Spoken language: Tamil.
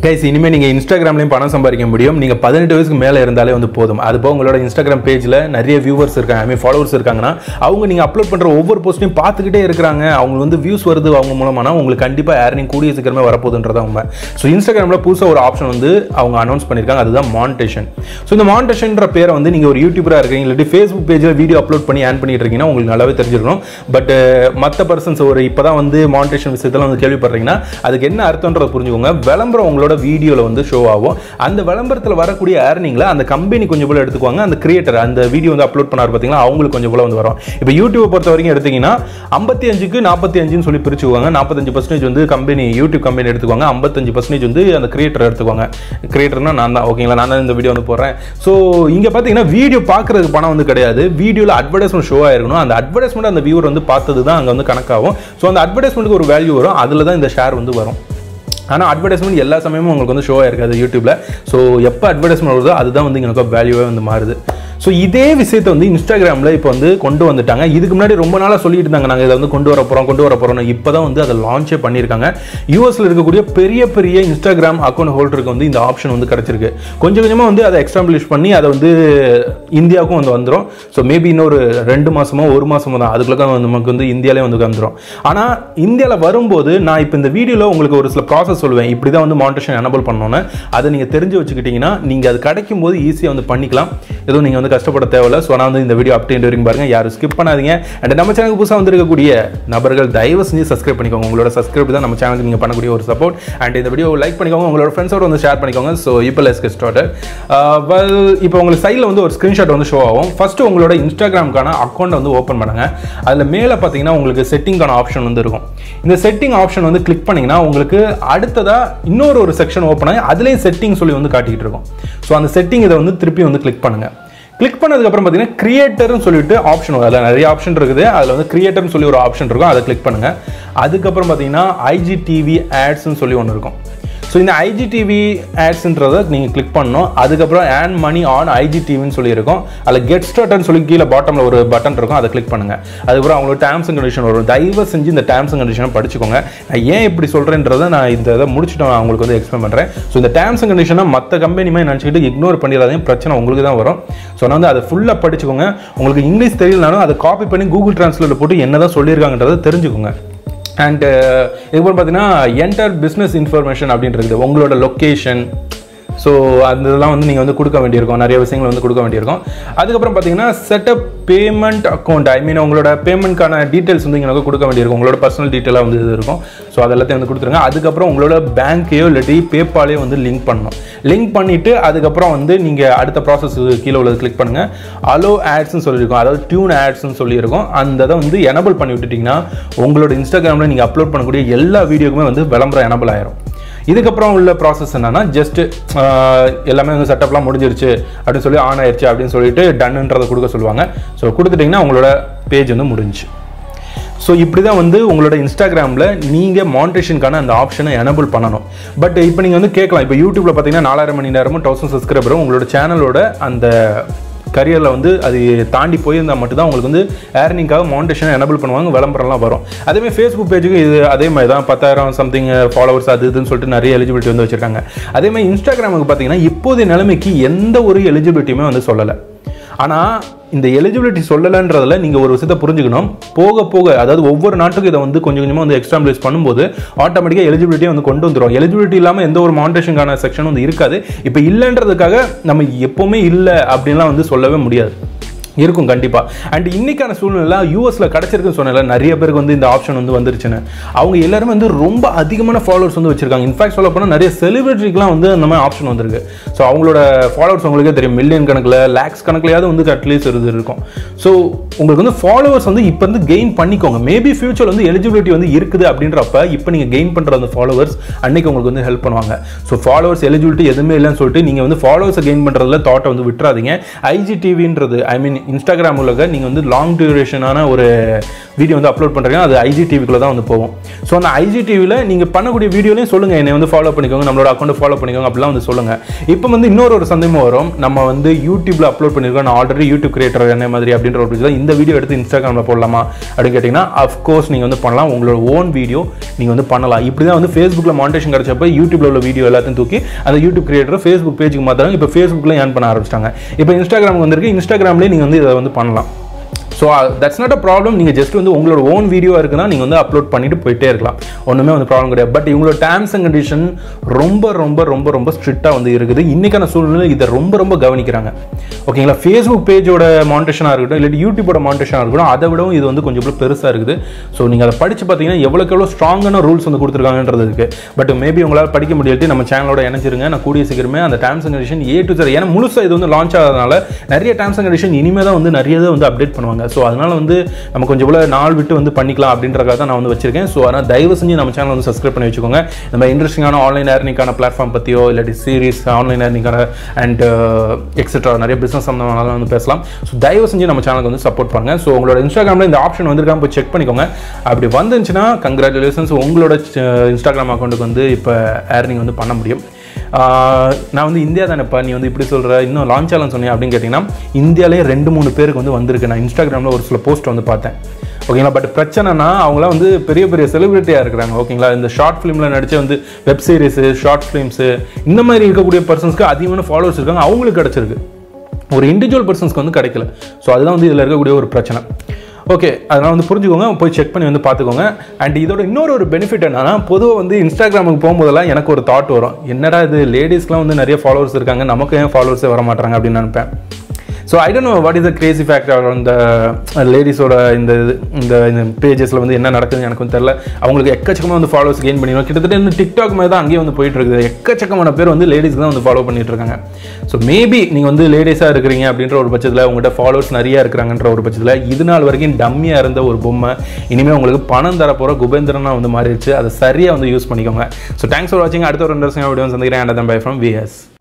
கைஸ் இனிமேல் நீங்கள் இன்ஸ்டாகிராம்லையும் பணம் சம்பாதிக்க முடியும் நீங்கள் பதினெட்டு வயசுக்கு மேலே இருந்தாலே வந்து போதும் அது போக உங்களோட இன்ஸ்டாகிராம் பேஜில் நிறைய வியூவர்ஸ் இருக்காங்க ஐ மீன் ஃபாலோவர்ஸ் இருக்காங்கன்னா அவங்க நீங்கள் அப்லோட் பண்ணுற ஒவ்வொரு போஸ்ட்டையும் பார்த்துக்கிட்டே இருக்கிறாங்க அவங்க வந்து வியூஸ் வருது அவங்க மூலமானா உங்களுக்கு கண்டிப்பாக ஏர்னிங் கூடிய சீக்கிரமே வரப்போகுதுன்றதா உண்மை ஸோ இன்ஸ்டாகிராமில் புதுசாக ஒரு ஆப்ஷன் வந்து அவங்க அனௌன்ஸ் பண்ணியிருக்காங்க அதுதான் மானிட்டேஷன் ஸோ இந்த மானிட்டேஷன்ற பேரை வந்து நீங்கள் ஒரு யூடியூபராக இருக்கீங்க இல்லாட்டி ஃபேஸ்புக் பேஜில் வீடியோ அப்லோட் பண்ணி ஏர்ன் பண்ணிட்டு இருக்கீங்கன்னா உங்களுக்கு நல்லாவே தெரிஞ்சிருக்கணும் பட் மற்ற பர்சன்ஸ் ஒரு இப்போ தான் வந்து மானிட்டேஷன் விஷயத்தில் வந்து கேள்விப்படுறீங்கன்னா அதுக்கு என்ன அர்த்தம்ன்றதை புரிஞ்சுக்கோங்க விளம்பரம் உங்களோட வீடியோவில் வந்து ஷோ ஆகும் அந்த விளம்பரத்தில் வரக்கூடிய ஏர்னிங்கில் அந்த கம்பெனி கொஞ்சம் போல எடுத்துக்குவாங்க அந்த கிரியேட்டர் அந்த வீடியோ வந்து அப்லோட் பண்ணார் பார்த்தீங்களா அவங்களுக்கு கொஞ்சம் போல வந்து வரும் இப்போ யூடியூப் பொறுத்த வரைக்கும் எடுத்தீங்கன்னா ஐம்பத்தி அஞ்சுக்கு நாற்பத்தி அஞ்சுன்னு சொல்லி பிரிச்சுக்குவாங்க நாற்பத்தஞ்சு பர்சன்டேஜ் வந்து கம்பெனி யூடியூப் கம்பெனி எடுத்துக்குவாங்க ஐம்பத்தஞ்சு பர்சன்டேஜ் வந்து அந்த கிரியேட்டர் எடுத்துக்குவாங்க கிரியேட்டர்னா நான் தான் ஓகேங்களா நான் தான் இந்த வீடியோ வந்து போடுறேன் ஸோ இங்கே பார்த்தீங்கன்னா வீடியோ பார்க்குறதுக்கு பணம் வந்து கிடையாது வீடியோவில் அட்வர்டைஸ்மெண்ட் ஷோ ஆயிருக்கணும் அந்த அட்வர்டைஸ்மெண்ட் அந்த வியூவர் வந்து பார்த்தது தான் அங்கே வந்து கணக்காகும் ஸோ அந்த அட்வர்டைஸ்மெண்ட்டுக்கு ஒரு வேல்யூ வரும் அதில் தான் இந்த ஷேர் வந்து வரும் ஆனால் அட்வர்டைஸ்மெண்ட் எல்லா சமயமும் உங்களுக்கு வந்து ஷோ ஆயிருக்காது யூடியூப்பில் ஸோ எப்போ அட்வர்டைஸ்மெண்ட் வருதோ அதுதான் வந்து எனக்கு வேல்யூவே வந்து மாறுது ஸோ இதே விஷயத்தை வந்து இன்ஸ்டாகிராமில் இப்போ வந்து கொண்டு வந்துட்டாங்க இதுக்கு முன்னாடி ரொம்ப நாளாக சொல்லிட்டு இருந்தாங்க நாங்கள் இதை வந்து கொண்டு வர போகிறோம் கொண்டு வர போகிறோம் இப்போ தான் வந்து அதை லான்ச்சே பண்ணியிருக்காங்க யூஎஸில் இருக்கக்கூடிய பெரிய பெரிய இன்ஸ்டாகிராம் அக்கௌண்ட் ஹோல்டருக்கு வந்து இந்த ஆப்ஷன் வந்து கிடச்சிருக்கு கொஞ்சம் கொஞ்சமாக வந்து அதை எக்ஸ்டாப்ளிஷ் பண்ணி அதை வந்து இந்தியாவுக்கும் வந்து வந்துடும் ஸோ மேபி இன்னொரு ரெண்டு மாதமோ ஒரு மாதமோ தான் அதுக்குள்ளே வந்து நமக்கு வந்து இந்தியாவிலே வந்து வந்துடும் ஆனால் இந்தியாவில் வரும்போது நான் இப்போ இந்த வீடியோவில் உங்களுக்கு ஒரு சில ப்ராசஸ் சொல்லுவேன் இப்படி தான் வந்து மானிட்டேஷன் எனபிள் பண்ணோன்னு அதை நீங்கள் தெரிஞ்சு வச்சுக்கிட்டிங்கன்னா நீங்கள் அது கிடைக்கும் போது ஈஸியாக வந்து பண்ணிக்கலாம் எதுவும் நீங்கள் வந்து கஷ்டப்பட தேவையில்ல ஸோ நான் வந்து இந்த வீடியோ அப்டேட் வரைக்கும் பாருங்கள் யாரும் ஸ்கிப் பண்ணாதீங்க அண்ட் நம்ம சேனலுக்கு புதுசாக வந்திருக்கக்கூடிய நபர்கள் தயவு செஞ்சு சப்ஸ்கிரைப் பண்ணிக்கோங்க உங்களோட சப்ஸ்கிரைப் தான் நம்ம சேனலுக்கு நீங்கள் பண்ணக்கூடிய ஒரு சப்போர்ட் அண்ட் இந்த வீடியோ லைக் பண்ணிக்கோங்க உங்களோட ஃப்ரெண்ட்ஸோட வந்து ஷேர் பண்ணிக்கோங்க ஸோ இப்போ லெஸ் கெட் ஸ்டார்டட் வெல் இப்போ உங்களுக்கு சைடில் வந்து ஒரு ஸ்க்ரீன்ஷாட் வந்து ஷோ ஆகும் ஃபஸ்ட்டு உங்களோட இன்ஸ்டாகிராமுக்கான அக்கௌண்ட்டை வந்து ஓப்பன் பண்ணுங்க அதில் மேலே பார்த்தீங்கன்னா உங்களுக்கு செட்டிங்கான ஆப்ஷன் வந்து இருக்கும் இந்த செட்டிங் ஆப்ஷன் வந்து கிளிக் பண்ணிங்கன்னா உங்களுக்கு அடுத்ததாக இன்னொரு ஒரு செக்ஷன் ஓப்பன் ஆகி அதுலேயும் செட்டிங் சொல்லி வந்து காட்டிக்கிட்டு இருக்கும் ஸோ அந்த செட்டிங் இதை வந்து திருப்பி வந்து கிளிக் பண்ணுங்கள் கிளிக் பண்ணதுக்கப்புறம் பார்த்தீங்கன்னா கிரியேட்டர்னு சொல்லிட்டு ஆப்ஷன் வரும் அதில் நிறைய ஆப்ஷன் இருக்குது அதில் வந்து கிரியேட்டர்னு சொல்லி ஒரு ஆப்ஷன் இருக்கும் அதை கிளிக் பண்ணுங்கள் அதுக்கப்புறம் பார்த்தீங்கன்னா ஐஜிடிவி ஆட்ஸ்னு சொல்லி ஒன்று இருக்கும் ஸோ இந்த ஐஜிடிவி ஆட்ஸ்ன்றதை நீங்கள் கிளிக் பண்ணணும் அதுக்கப்புறம் ஏன் மணி ஆன் ஐஜிடிவின்னு சொல்லியிருக்கும் அதில் கெட் ஸ்டார்ட்னு சொல்லி கீழே பாட்டமில் ஒரு பட்டன் இருக்கும் அதை கிளிக் பண்ணுங்கள் அதுக்கப்புறம் அவங்களோட டேர்ம்ஸ் அண்ட் கண்டிஷன் வரும் தயவு செஞ்சு இந்த டேர்ம்ஸ் அண்ட் கண்டிஷனை படிச்சுக்கோங்க நான் ஏன் இப்படி சொல்கிறேன்றதை நான் இந்த இதை முடிச்சுட்டு நான் உங்களுக்கு வந்து எக்ஸ்பிளைன் பண்ணுறேன் ஸோ இந்த டேர்ம்ஸ் அண்ட் கண்டிஷனை மற்ற கம்பெனிமே நினச்சிக்கிட்டு இக்னோர் பண்ணிடாதீங்க பிரச்சனை உங்களுக்கு தான் வரும் ஸோ நான் வந்து அதை ஃபுல்லாக படிச்சுக்கோங்க உங்களுக்கு இங்கிலீஷ் தெரியலனாலும் அதை காப்பி பண்ணி கூகுள் டிரான்ஸ்லேட்டில் போட்டு என்ன தான் சொல்லியிருக்காங்கன்றதை தெரிஞ்சுக்கோங்க அண்ட் இதுக்கப்புறம் பார்த்தீங்கன்னா என்டர் பிஸ்னஸ் இன்ஃபர்மேஷன் அப்படின்றது உங்களோட லொக்கேஷன் ஸோ அந்த இதெல்லாம் வந்து நீங்கள் வந்து கொடுக்க வேண்டியிருக்கும் நிறைய விஷயங்கள் வந்து கொடுக்க வேண்டியிருக்கும் அதுக்கப்புறம் பார்த்தீங்கன்னா setup payment account I mean உங்களோட பேமெண்ட்கான டீட்டெயில்ஸ் வந்து இங்கே கொடுக்க வேண்டியிருக்கும் உங்களோட பர்சனல் டீட்டெயிலாக வந்து இது இருக்கும் ஸோ அதெல்லாத்தையும் வந்து கொடுத்துருங்க அதுக்கப்புறம் உங்களோட பேங்க்கையோ இல்லாட்டி பேப்பாலையோ வந்து லிங்க் பண்ணணும் லிங்க் பண்ணிவிட்டு அதுக்கப்புறம் வந்து நீங்கள் அடுத்த ப்ராசஸ் கீழே உள்ளது கிளிக் பண்ணுங்கள் அலோ ஆட்ஸ்னு சொல்லியிருக்கோம் அதாவது டியூன் ஆட்ஸ்னு சொல்லியிருக்கோம் அந்த இதை வந்து எனபிள் பண்ணி விட்டுட்டிங்கன்னா உங்களோட இன்ஸ்டாகிராமில் நீங்கள் அப்லோட் பண்ணக்கூடிய எல்லா வீடியோக்குமே வந்து விளம்பரம் எனபிள் ஆயிரும் இதுக்கப்புறம் உள்ள ப்ராசஸ் என்னன்னா ஜஸ்ட் எல்லாமே வந்து செட்டப்லாம் முடிஞ்சிருச்சு அப்படின்னு சொல்லி ஆன் ஆயிடுச்சு அப்படின்னு சொல்லிட்டு டன்ன்றதை கொடுக்க சொல்லுவாங்க ஸோ கொடுத்துட்டிங்கன்னா உங்களோட பேஜ் வந்து முடிஞ்சு ஸோ இப்படி தான் வந்து உங்களோட இன்ஸ்டாகிராமில் நீங்கள் மானிட்டேஷனுக்கான அந்த ஆப்ஷனை எனபிள் பண்ணணும் பட் இப்போ நீங்கள் வந்து கேட்கலாம் இப்போ யூடியூப்பில் பார்த்தீங்கன்னா நாலாயிரம் மணி நேரமும் தௌசண்ட் சப்ஸ்கிரைபரும் உங்களோட சேனலோட அந்த கரியரில் வந்து அது தாண்டி போயிருந்தால் மட்டும்தான் உங்களுக்கு வந்து ஏர்னிங்காக மானிட்டேஷன் எனபிள் பண்ணுவாங்க விளம்பரம்லாம் வரும் அதேமாதிரி ஃபேஸ்புக் பேஜுக்கு இது அதே மாதிரி தான் பத்தாயிரம் சம்திங் ஃபாலோவர்ஸ் அது இதுன்னு சொல்லிட்டு நிறைய எலிஜிபிலிட்டி வந்து வச்சுருக்காங்க அதேமாதிரி இன்ஸ்டாகிராமுக்கு பார்த்தீங்கன்னா இப்போதைய நிலைமைக்கு எந்த ஒரு எலிஜிபிலிட்டியுமே வந்து சொல்லலை ஆனால் இந்த எலிஜிபிலிட்டி சொல்லலைன்றதில் நீங்கள் ஒரு விஷயத்தை புரிஞ்சுக்கணும் போக போக அதாவது ஒவ்வொரு நாட்டுக்கும் இதை வந்து கொஞ்சம் கொஞ்சமாக வந்து எக்ஸ்டாம்பிளைஸ் பண்ணும்போது ஆட்டோமேட்டிக்காக எலிஜிபிலிட்டியை வந்து கொண்டு வந்துடும் எலிஜிபிலிட்டி இல்லாமல் எந்த ஒரு மானிட்டேஷனுக்கான செக்ஷன் வந்து இருக்காது இப்போ இல்லைன்றதுக்காக நம்ம எப்போவுமே இல்லை அப்படின்லாம் வந்து சொல்லவே முடியாது இருக்கும் கண்டிப்பாக அண்ட் இன்னைக்கான சூழ்நிலை யூஎஸில் கிடச்சிருக்குன்னு சொன்னல நிறைய பேருக்கு வந்து இந்த ஆப்ஷன் வந்து வந்துருச்சுன்னு அவங்க எல்லாருமே வந்து ரொம்ப அதிகமான ஃபாலோவர்ஸ் வந்து வச்சிருக்காங்க இன்ஃபேக்ட் சொல்ல போனால் நிறைய செலிபிரிட்டிக்கெலாம் வந்து அந்த மாதிரி ஆப்ஷன் வந்திருக்கு ஸோ அவங்களோட ஃபாலோவர்ஸ் உங்களுக்கே தெரியும் மில்லியன் கணக்கில் லேக்ஸ் கணக்குலையாவது வந்து அட்லீஸ்ட் இது இருக்கும் ஸோ உங்களுக்கு வந்து ஃபாலோவர்ஸ் வந்து இப்போ வந்து கெயின் பண்ணிக்கோங்க மேபி ஃபியூச்சர் வந்து எலிஜிபிலிட்டி வந்து இருக்குது அப்படின்றப்ப இப்போ நீங்கள் கெயின் பண்ணுற அந்த ஃபாலோவர்ஸ் அன்னைக்கு உங்களுக்கு வந்து ஹெல்ப் பண்ணுவாங்க ஸோ ஃபாலோவர்ஸ் எலிஜிபிலிட்டி எதுவுமே இல்லைன்னு சொல்லிட்டு நீங்கள் வந்து ஃபாலோவர்ஸை கெயின் பண்ணுறதுல தாட்டை வந்து விட்டுறாதீங்க ஐஜிடிவின்றது ஐ மீன் இன்ஸ்டாகிராம் உலக நீங்கள் வந்து லாங் டியூரேஷனான ஒரு வீடியோ வந்து அப்லோட் பண்ணுறீங்க அது ஐஜி டிவிக்குள்ள தான் வந்து போகும் ஸோ அந்த ஐஜி டிவியில் நீங்கள் பண்ணக்கூடிய வீடியோலையும் சொல்லுங்கள் என்னை வந்து ஃபாலோ பண்ணிக்கோங்க நம்மளோட அக்கௌண்ட் ஃபாலோ பண்ணிக்கோங்க அப்படிலாம் வந்து சொல்லுங்கள் இப்போ வந்து இன்னொரு ஒரு சந்தேகமும் வரும் நம்ம வந்து யூடியூப்ல அப்லோட் பண்ணியிருக்கோம் நான் ஆல்ரெடி யூடியூப் கிரியேட்டர் என்ன மாதிரி அப்படின்ற ஒரு விஷயம் இந்த வீடியோ எடுத்து இன்ஸ்டாகிராமில் போடலாமா அப்படின்னு கேட்டிங்கன்னா அஃப்கோர்ஸ் நீங்கள் வந்து பண்ணலாம் உங்களோட ஓன் வீடியோ நீங்கள் வந்து பண்ணலாம் இப்படி தான் வந்து ஃபேஸ்புக்கில் மானிட்டேஷன் கிடச்சப்ப யூடியூப்ல உள்ள வீடியோ எல்லாத்தையும் தூக்கி அந்த யூடியூப் கிரியேட்டர் ஃபேஸ்புக் பேஜுக்கு மாத்திரம் இப்போ ஃபேஸ்புக்கில் ஏர்ன் பண்ண ஆரம்பிச்சிட்டாங்க இப்போ இன்ஸ்டாகிராமுக்கு வந்திருக்கு இன்ஸ்டாகிராம்லேயே நீங்கள் வந்து இதை வந்து பண்ணலாம் so that's not a problem நீங்கள் ஜஸ்ட் வந்து உங்களோட ஓன் வீடியோ இருக்குன்னா நீங்கள் வந்து அப்லோட் பண்ணிட்டு போயிட்டே இருக்கலாம் ஒன்றுமே வந்து ப்ராப்ளம் கிடையாது பட் இவங்களோட டேர்ம்ஸ் அண்ட் கண்டிஷன் ரொம்ப ரொம்ப ரொம்ப ரொம்ப ஸ்ட்ரிக்டாக வந்து இருக்குது இன்றைக்கான சூழ்நிலை இதை ரொம்ப ரொம்ப கவனிக்கிறாங்க ஓகேங்களா ஃபேஸ்புக் பேஜோட மானிட்டேஷனாக இருக்கட்டும் இல்லாட்டி யூடியூபோட மானிட்டேஷனாக இருக்கட்டும் அதை விடவும் இது வந்து கொஞ்சம் பெருசாக இருக்குது ஸோ நீங்கள் அதை படித்து பார்த்தீங்கன்னா எவ்வளோக்கு எவ்வளோ ஸ்ட்ராங்கான ரூல்ஸ் வந்து கொடுத்துருக்காங்கன்றது இருக்குது பட் மேபி உங்களால் படிக்க முடியாட்டி நம்ம சேனலோட இணைச்சிருங்க நான் கூடிய சீக்கிரமே அந்த terms and condition A to sir ஏன்னா முழுசாக இது வந்து லான்ச் ஆகிறதுனால நிறைய டேர்ம்ஸ் அண்ட் கண்டிஷன் இனிமேல் தான் வந்து நிறைய இதை வந்து அப்டேட் பண்ணுவாங்க ஸோ அதனால் வந்து நம்ம கொஞ்சம் இவ்வளோ நாள் விட்டு வந்து பண்ணிக்கலாம் அப்படின்றக்காக தான் நான் வந்து வச்சிருக்கேன் ஸோ அதனால் தயவு செஞ்சு நம்ம சேனல் வந்து சப்ஸ்கிரைப் பண்ணி வச்சுக்கோங்க நம்ம இன்ட்ரெஸ்டிங்கான ஆன்லைன் ஏர்னிங்கான பிளாட்ஃபார்ம் பற்றியோ இல்லாட்டி சீரிஸ் ஆன்லைன் ஏர்னிங்கான அண்ட் எக்ஸெட்ரா நிறைய பிஸ்னஸ் சம்மந்தமாக வந்து பேசலாம் ஸோ தயவு செஞ்சு நம்ம சேனலுக்கு வந்து சப்போர்ட் பண்ணுங்க ஸோ உங்களோட இன்ஸ்டாகிராமில் இந்த ஆப்ஷன் வந்திருக்காம போய் செக் பண்ணிக்கோங்க அப்படி வந்துருந்துச்சுன்னா கங்க்ராச்சுலேஷன்ஸ் உங்களோட இன்ஸ்டாகிராம் அக்கௌண்ட்டுக்கு வந்து இப்போ ஏர்னிங் வந்து பண்ண முடியும் ஆஹ் நான் வந்து இந்தியா தானேப்பா நீ வந்து இப்படி சொல்கிற இன்னும் லான்ச் ஆகலன்னு சொன்னீங்க அப்படின்னு கேட்டிங்கன்னா இந்தியாவிலே ரெண்டு மூணு பேருக்கு வந்து வந்திருக்கு நான் இன்ஸ்டாகிராமில் ஒரு சில போஸ்ட் வந்து பார்த்தேன் ஓகேங்களா பட் பிரச்சனைனா அவங்களாம் வந்து பெரிய பெரிய செலிபிரிட்டியாக இருக்கிறாங்க ஓகேங்களா இந்த ஷார்ட் ஃபிலிமில் நடிச்ச வந்து வெப் சீரிஸு ஷார்ட் ஃபிலிம்ஸு இந்த மாதிரி இருக்கக்கூடிய பர்சன்ஸ்க்கு அதிகமான ஃபாலோவர்ஸ் இருக்காங்க அவங்களுக்கு கிடச்சிருக்கு ஒரு இண்டிவிஜுவல் பர்சன்ஸ்க்கு வந்து கிடைக்கல ஸோ அதுதான் வந்து இதில் இருக்கக்கூடிய ஒரு பிரச்சனை ஓகே அதனால் வந்து புரிஞ்சுக்கோங்க போய் செக் பண்ணி வந்து பார்த்துக்கோங்க அண்ட் இதோட இன்னொரு ஒரு பெனிஃபிட் என்னன்னா பொதுவாக வந்து இன்ஸ்டாகிராமுக்கு போகும்போதெல்லாம் எனக்கு ஒரு தாட் வரும் என்னடா இது லேடிஸ்க்குலாம் வந்து நிறைய ஃபாலோவர்ஸ் இருக்காங்க நமக்கு ஏன் ஃபாலோவர்ஸே வர மாட்டாங்க அப்படின்னு நினைப்பேன் so I don't know what is the crazy factor இந்த லேடிஸோட இந்த இது- இந்த இந்த பேஜஸில் வந்து என்ன நடக்குதுன்னு எனக்கு வந்து தெரில அவங்களுக்கு எக்கச்சக்கமாக வந்து ஃபாலோவர்ஸ் கெயின் பண்ணிடுவோம் கிட்டத்தட்ட இந்த டிக்டாக் மாதிரி தான் அங்கேயே வந்து போயிட்டு இருக்குது எக்கச்சக்கமான பேர் வந்து லேடிஸ்க்கு தான் வந்து ஃபாலோ பண்ணிட்டு இருக்காங்க ஸோ மேபி நீங்கள் வந்து லேடிஸாக இருக்கிறீங்க அப்படின்ற ஒரு பட்சத்தில் உங்கள்கிட்ட ஃபாலோவர்ஸ் நிறையா இருக்கிறாங்கன்ற ஒரு பட்சத்தில் இது நாள் வரைக்கும் டம்மியாக இருந்த ஒரு பொம்மை இனிமேல் உங்களுக்கு பணம் தர போகிற குபேந்திரனா வந்து மாறிடுச்சு அதை சரியாக வந்து யூஸ் பண்ணிக்கோங்க ஸோ தேங்க்ஸ் ஃபார் வாட்சிங் அடுத்த ஒரு இன்ட்ரெஸ்டிங் வீடியோ சந்திக்கிறேன் அண்ட் பை ஃப்ரம் விஎஸ்